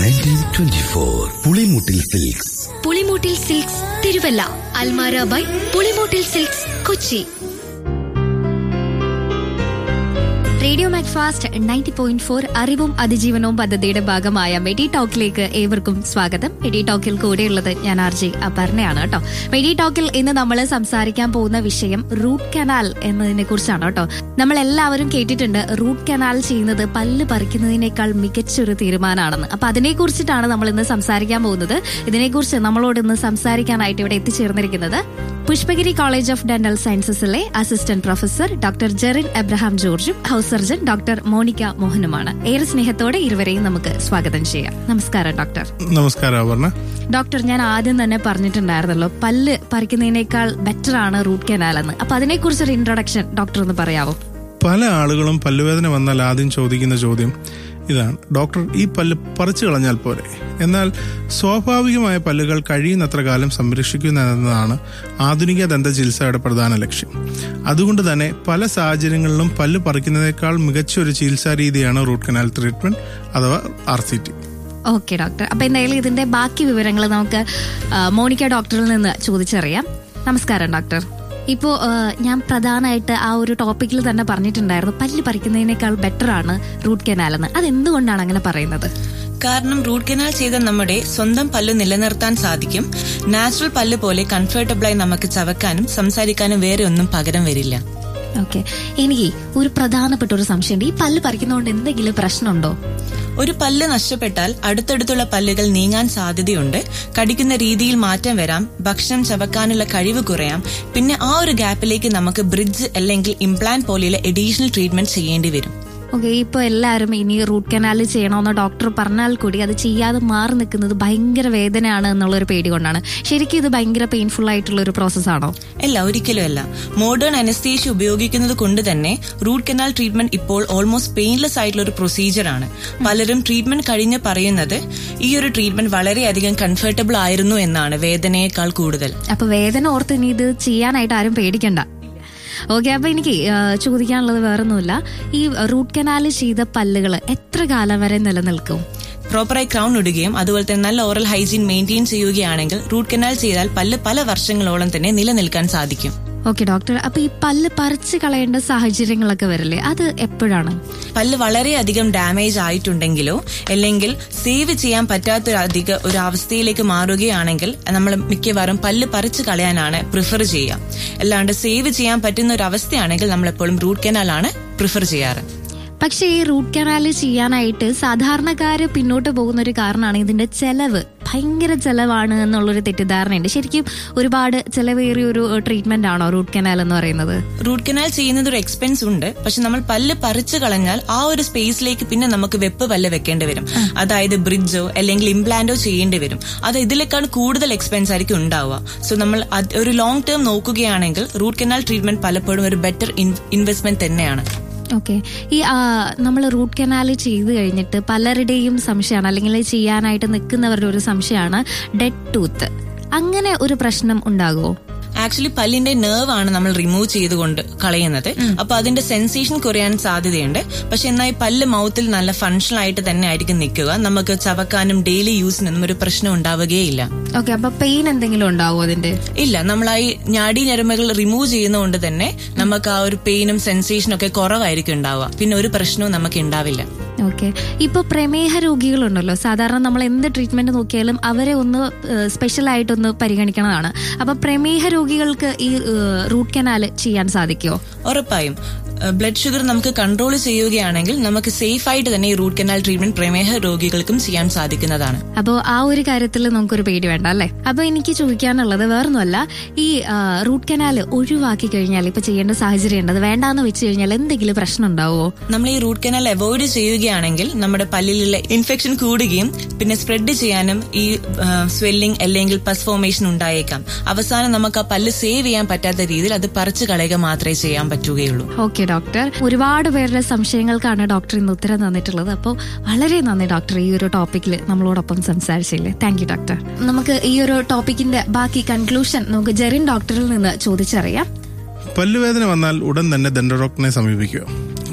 nineteen twenty four Pulimoottil silks Pulimoottil silks Thiruvalla അൽമാര by Pulimoottil silks Kochi radio Macfast ninety point four അറിവും അതിജീവനവും പദ്ധതിയുടെ ഭാഗമായ മെഡി ടോക്കിലേക്ക് ഏവർക്കും സ്വാഗതം മെഡി ടോക്കിൽ കൂടെയുള്ളത് ഞാൻ ആർ ജെ അപർണയാണ് കേട്ടോ മെഡി ടോക്കിൽ ഇന്ന് നമ്മൾ സംസാരിക്കാൻ പോകുന്ന വിഷയം റൂട്ട് കനാൽ എന്നതിനെ കുറിച്ചാണ് കേട്ടോ നമ്മൾ എല്ലാവരും കേട്ടിട്ടുണ്ട് റൂട്ട് കനാൽ ചെയ്യുന്നത് പല്ല് പറിക്കുന്നതിനേക്കാൾ മികച്ചൊരു തീരുമാനമാണെന്ന് അപ്പൊ അതിനെ കുറിച്ചിട്ടാണ് നമ്മൾ ഇന്ന് സംസാരിക്കാൻ പോകുന്നത് ഇതിനെക്കുറിച്ച് നമ്മളോട് ഇന്ന് സംസാരിക്കാനായിട്ട് ഇവിടെ എത്തിച്ചേർന്നിരിക്കുന്നത് പുഷ്പഗിരി കോളേജ് ഓഫ് ഡെന്റൽ സയൻസസിലെ assistant professor doctor Jerin Abraham ജോർജും ഹൗസ് സർജൻ ഡോക്ടർ മോണിക്ക മോഹനുമാണ് ഏറെ സ്നേഹത്തോടെ ഇരുവരെയും നമുക്ക് സ്വാഗതം ചെയ്യാം നമസ്കാരം ഡോക്ടർ നമസ്കാരം അപർണ ഡോക്ടർ ഞാൻ ആദ്യം തന്നെ പറഞ്ഞിട്ടുണ്ടായിരുന്നല്ലോ പല്ല് പറിക്കുന്നതിനേക്കാൾ ബെറ്റർ ആണ് റൂട്ട് കനാൽ എന്ന് അപ്പൊ അതിനെക്കുറിച്ച് ഒരു ഇൻട്രൊഡക്ഷൻ ഡോക്ടർ ഒന്ന് പറയാവോ പല ആളുകളും പല്ലുവേദന വന്നാൽ ആദ്യം ചോദിക്കുന്ന ചോദ്യം ഇതാണ് ഡോക്ടർ ഈ പല്ല് പറിച്ചു കളഞ്ഞാൽ പോരെ എന്നാൽ സ്വാഭാവികമായ പല്ലുകൾ കഴിയുന്നത്ര കാലം സംരക്ഷിക്കുക എന്നതാണ് ആധുനിക ദന്ത ചികിത്സയുടെ പ്രധാന ലക്ഷ്യം അതുകൊണ്ട് തന്നെ പല സാഹചര്യങ്ങളിലും പല്ല് പറിക്കുന്നതിനേക്കാൾ മികച്ച ഒരു ചികിത്സാ രീതിയാണ് റൂട്ട് കനാൽ ട്രീറ്റ്മെന്റ് അഥവാ R C T okay doctor അപ്പൊ എന്തായാലും ഇതിന്റെ ബാക്കി വിവരങ്ങൾ നമുക്ക് ആ, മോണിക്ക ഡോക്ടറിൽ നിന്ന് ചോദിച്ചറിയാം നമസ്കാരം ഡോക്ടർ ഇപ്പോ ആ, ഞാൻ പ്രധാനമായിട്ട് ആ ഒരു ടോപ്പിക്കിൽ തന്നെ പറഞ്ഞിട്ടുണ്ടായിരുന്നു പല്ല് പറിക്കുന്നതിനേക്കാൾ ബെറ്റർ ആണ് റൂട്ട് കനാൽ എന്ന് അതെന്തുകൊണ്ടാണ് അങ്ങനെ പറയുന്നത് കാരണം റൂട്ട് കനാൽ ചെയ്ത നമ്മുടെ സ്വന്തം പല്ല് നിലനിർത്താൻ സാധിക്കും നാച്ചുറൽ പല്ല് പോലെ കംഫർട്ടബിളായി നമുക്ക് ചവക്കാനും സംസാരിക്കാനും വേറെ ഒന്നും പകരം വരില്ല ഓക്കെ എനിക്ക് ഒരു പ്രധാനപ്പെട്ട ഒരു സംശയമുണ്ട് ഈ പല്ല് പറിക്കുന്നതുകൊണ്ട് എന്തെങ്കിലും പ്രശ്നമുണ്ടോ ഒരു പല്ല് നഷ്ടപ്പെട്ടാൽ അടുത്തടുത്തുള്ള പല്ലുകൾ നീങ്ങാൻ സാധ്യതയുണ്ട് കടിക്കുന്ന രീതിയിൽ മാറ്റം വരാം ഭക്ഷണം ചവക്കാനുള്ള കഴിവ് കുറയാം പിന്നെ ആ ഒരു ഗ്യാപ്പിലേക്ക് നമുക്ക് ബ്രിഡ്ജ് അല്ലെങ്കിൽ ഇംപ്ലാന്റ് പോലെയുള്ള എഡീഷണൽ ട്രീറ്റ്മെന്റ് ചെയ്യേണ്ടി വരും ഓക്കെ ഇപ്പൊ എല്ലാവരും ഇനി റൂട്ട് കനാൽ ചെയ്യണമെന്ന് ഡോക്ടർ പറഞ്ഞാൽ കൂടി അത് ചെയ്യാതെ മാറി നിൽക്കുന്നത് ഭയങ്കര വേദനയാണ് എന്നുള്ള ഒരു പേടി കൊണ്ടാണ് ശരിക്കും ഇത് ഭയങ്കര പെയിൻഫുൾ ആയിട്ടുള്ള ഒരു പ്രോസസ്സാണോ അല്ല ഒരിക്കലും അല്ല മോഡേൺ അനസ്തേഷ്യ ഉപയോഗിക്കുന്നത് കൊണ്ട് തന്നെ റൂട്ട് കനാൽ ട്രീറ്റ്മെന്റ് ഇപ്പോൾ ഓൾമോസ്റ്റ് പെയിൻലെസ് ആയിട്ടുള്ള ഒരു പ്രൊസീജിയർ ആണ് പലരും ട്രീറ്റ്മെന്റ് കഴിഞ്ഞ് പറയുന്നത് ഈ ഒരു ട്രീറ്റ്മെന്റ് വളരെയധികം കംഫർട്ടബിൾ ആയിരുന്നു എന്നാണ് വേദനയേക്കാൾ കൂടുതൽ അപ്പൊ വേദന ഓർത്ത് ഇനി ഇത് ചെയ്യാനായിട്ട് ആരും പേടിക്കണ്ട ഓക്കെ അപ്പൊ എനിക്ക് ആ, ചോദിക്കാനുള്ളത് വേറൊന്നുമില്ല ഈ റൂട്ട് കനാൽ ചെയ്ത പല്ലുകൾ എത്ര കാലം വരെ നിലനിൽക്കും പ്രോപ്പറായി ക്രൗൺ ഇടുകയും അതുപോലെ തന്നെ നല്ല ഓറൽ ഹൈജീൻ മെയിൻറ്റെയിൻ ചെയ്യുകയാണെങ്കിൽ റൂട്ട് കനാൽ ചെയ്താൽ പല്ല് പല വർഷങ്ങളോളം തന്നെ നിലനിൽക്കാൻ സാധിക്കും ഓക്കെ ഡോക്ടർ അപ്പൊ ഈ പല്ല് പറിച്ചു കളയേണ്ട സാഹചര്യങ്ങളൊക്കെ വരില്ലേ അത് എപ്പോഴാണ് പല്ല് വളരെയധികം ഡാമേജ് ആയിട്ടുണ്ടെങ്കിലോ അല്ലെങ്കിൽ സേവ് ചെയ്യാൻ പറ്റാത്ത ഒരു അധിക ഒരു അവസ്ഥയിലേക്ക് മാറുകയാണെങ്കിൽ നമ്മൾ മിക്കവാറും പല്ല് പറിച്ചു കളയാനാണ് പ്രിഫർ ചെയ്യുക അല്ലാണ്ട് സേവ് ചെയ്യാൻ പറ്റുന്ന ഒരു അവസ്ഥയാണെങ്കിൽ നമ്മൾ എപ്പോഴും റൂട്ട് കനാലാണ് പ്രിഫർ ചെയ്യാറ് പക്ഷേ ഈ റൂട്ട് കനാൽ ചെയ്യാനായിട്ട് സാധാരണക്കാര് പിന്നോട്ട് പോകുന്ന ഒരു കാരണമാണ് ഇതിന്റെ ചെലവ് ഭയങ്കര ചെലവാണ് എന്നുള്ളൊരു തെറ്റിദ്ധാരണയുണ്ട് ശരിക്കും ഒരുപാട് ചെലവേറിയ ഒരു ട്രീറ്റ്മെന്റ് ആണോ റൂട്ട് കനാൽ എന്ന് പറയുന്നത് റൂട്ട് കനാൽ ചെയ്യുന്നത് ഒരു എക്സ്പെൻസ് ഉണ്ട് പക്ഷെ നമ്മൾ പല്ല് പറിച്ചു കളഞ്ഞാൽ ആ ഒരു സ്പേസിലേക്ക് പിന്നെ നമുക്ക് വെപ്പ് പല്ല് വെക്കേണ്ടി വരും അതായത് ബ്രിഡ്ജോ അല്ലെങ്കിൽ ഇംപ്ലാന്റോ ചെയ്യേണ്ടി വരും അത് ഇതിലേക്കാൾ കൂടുതൽ എക്സ്പെൻസ് ആയിരിക്കും ഉണ്ടാവുക സോ നമ്മൾ അത് ഒരു ലോങ് ടേം നോക്കുകയാണെങ്കിൽ റൂട്ട് കനാൽ ട്രീറ്റ്മെന്റ് പലപ്പോഴും ഒരു ബെറ്റർ ഇൻവെസ്റ്റ്മെന്റ് തന്നെയാണ് ഓക്കെ ഈ നമ്മൾ റൂട്ട് കനാൽ ചെയ്ത് കഴിഞ്ഞിട്ട് പലരുടെയും സംശയമാണ് അല്ലെങ്കിൽ ചെയ്യാനായിട്ട് നിൽക്കുന്നവരുടെ ഒരു സംശയമാണ് ഡെഡ് ടൂത്ത് അങ്ങനെ ഒരു പ്രശ്നം ഉണ്ടാകുമോ ആക്ച്വലി പല്ലിന്റെ നെർവ് ആണ് നമ്മൾ റിമൂവ് ചെയ്തുകൊണ്ട് കളയുന്നത് അപ്പൊ അതിന്റെ സെൻസേഷൻ കുറയാൻ സാധ്യതയുണ്ട് പക്ഷെ എന്നാൽ ഈ പല്ല് മൗത്തിൽ നല്ല ഫങ്ഷണൽ ആയിട്ട് തന്നെ ആയിരിക്കും നിൽക്കുക നമുക്ക് ചവക്കാനും ഡെയിലി യൂസിനൊന്നും ഒരു പ്രശ്നം ഉണ്ടാവുകയില്ല ഓക്കെ അപ്പൊ പെയിൻ എന്തെങ്കിലും ഉണ്ടാവുമോ അതിന്റെ ഇല്ല നമ്മൾ ആ ഈ ഞാടി ഞരമ്പുകൾ റിമൂവ് ചെയ്യുന്നതുകൊണ്ട് തന്നെ നമുക്ക് ആ ഒരു പെയിനും സെൻസേഷനും ഒക്കെ കുറവായിരിക്കും ഉണ്ടാവുക പിന്നെ ഒരു പ്രശ്നവും നമുക്ക് ഉണ്ടാവില്ല ഓക്കെ ഇപ്പൊ പ്രമേഹ രോഗികളുണ്ടല്ലോ സാധാരണ നമ്മൾ എന്ത് ട്രീറ്റ്മെന്റ് നോക്കിയാലും അവരെ ഒന്ന് സ്പെഷ്യൽ ആയിട്ടൊന്ന് പരിഗണിക്കണതാണ് അപ്പൊ പ്രമേഹ രോഗികൾക്ക് ഈ റൂട്ട് കനാൽ ചെയ്യാൻ സാധിക്കുമോ ഉറപ്പായും ബ്ലഡ് ഷുഗർ നമുക്ക് കൺട്രോൾ ചെയ്യുകയാണെങ്കിൽ നമുക്ക് സേഫ് ആയിട്ട് തന്നെ ഈ റൂട്ട് കനാൽ ട്രീറ്റ്മെന്റ് പ്രമേഹ രോഗികൾക്കും ചെയ്യാൻ സാധിക്കുന്നതാണ് അപ്പോൾ ആ ഒരു കാര്യത്തിൽ നമുക്കൊരു പേടി വേണ്ട അല്ലേ അപ്പൊ എനിക്ക് ചോദിക്കാനുള്ളത് വേറൊന്നുമല്ല ഈ റൂട്ട് കനാൽ ഒഴിവാക്കി കഴിഞ്ഞാൽ ഇപ്പൊ ചെയ്യേണ്ട സാഹചര്യം ഉണ്ട് അത് വേണ്ടാന്ന് വെച്ച് കഴിഞ്ഞാൽ എന്തെങ്കിലും പ്രശ്നം ഉണ്ടാവുമോ നമ്മൾ ഈ റൂട്ട് കനാൽ അവോയ്ഡ് ചെയ്യുകയാണെങ്കിൽ നമ്മുടെ പല്ലിലുള്ള ഇൻഫെക്ഷൻ കൂടുകയും പിന്നെ സ്പ്രെഡ് ചെയ്യാനും ഈ സ്വെല്ലിംഗ് അല്ലെങ്കിൽ പസ് ഫോർമേഷൻ ഉണ്ടായേക്കാം അവസാനം നമുക്ക് ആ പല്ല് സേവ് ചെയ്യാൻ പറ്റാത്ത രീതിയിൽ അത് പറിച്ചു കളയുക മാത്രമേ ചെയ്യാൻ പറ്റുകയുള്ളൂ ഓക്കെ ഡോക്ടർ ഒരുപാട് പേരുടെ സംശയങ്ങൾക്കാണ് ഡോക്ടർ ഇന്ന് ഉത്തരം തന്നിട്ടുള്ളത് അപ്പോൾ വളരെ നന്ദി ഡോക്ടർ ഈ ഒരു ടോപ്പിക്കിൽ നമ്മളോടൊപ്പം സംസാരിച്ചില്ലേ താങ്ക് യു ഡോക്ടർ നമുക്ക് ഈ ഒരു ടോപ്പിക്കിന്റെ ബാക്കി കൺക്ലൂഷൻ നമുക്ക് ജെറിൻ ഡോക്ടറിൽ നിന്ന് ചോദിച്ചറിയാം പല്ലുവേദന വന്നാൽ ഉടൻ തന്നെ ദന്തഡോക്ടറിനെ സമീപിക്കുക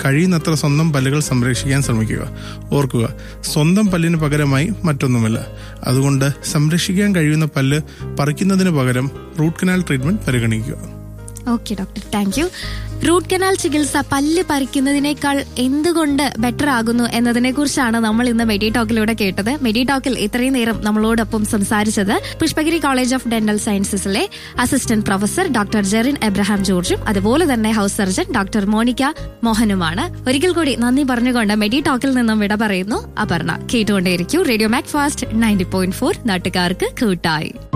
കഴിയുന്നത്ര സ്വന്തം പല്ലുകൾ സംരക്ഷിക്കാൻ ശ്രമിക്കുക ഓർക്കുക സ്വന്തം പല്ലിന് പകരമായി മറ്റൊന്നുമില്ല അതുകൊണ്ട് സംരക്ഷിക്കാൻ കഴിയുന്ന പല്ല് പറിക്കുന്നതിന് പകരം റൂട്ട് കനാൽ ട്രീറ്റ്മെന്റ് പരിഗണിക്കുക okay doctor thank you root canal ചികിത്സ പല്ല് പറിക്കുന്നതിനേക്കാൾ എന്തുകൊണ്ട് ബെറ്റർ ആകുന്നു എന്നതിനെ കുറിച്ചാണ് നമ്മൾ ഇന്ന് മെഡി ടോക്കിലൂടെ കേട്ടത് മെഡി ടോക്കിൽ ഇത്രയും നേരം നമ്മളോടൊപ്പം സംസാരിച്ചത് പുഷ്പഗിരി കോളേജ് ഓഫ് ഡെന്റൽ സയൻസസിലെ assistant professor doctor Jerin Abraham ജോർജും അതുപോലെ തന്നെ ഹൗസ് സർജൻ ഡോക്ടർ മോണിക്ക മോഹനുമാണ് ഒരിക്കൽ കൂടി നന്ദി പറഞ്ഞുകൊണ്ട് മെഡി ടോക്കിൽ നിന്നും വിട പറയുന്നു അപർണ കേട്ടുകൊണ്ടേയിരിക്കൂ radio Mac Fast ninety point four നാട്ടുകാർക്ക് കൂട്ടായി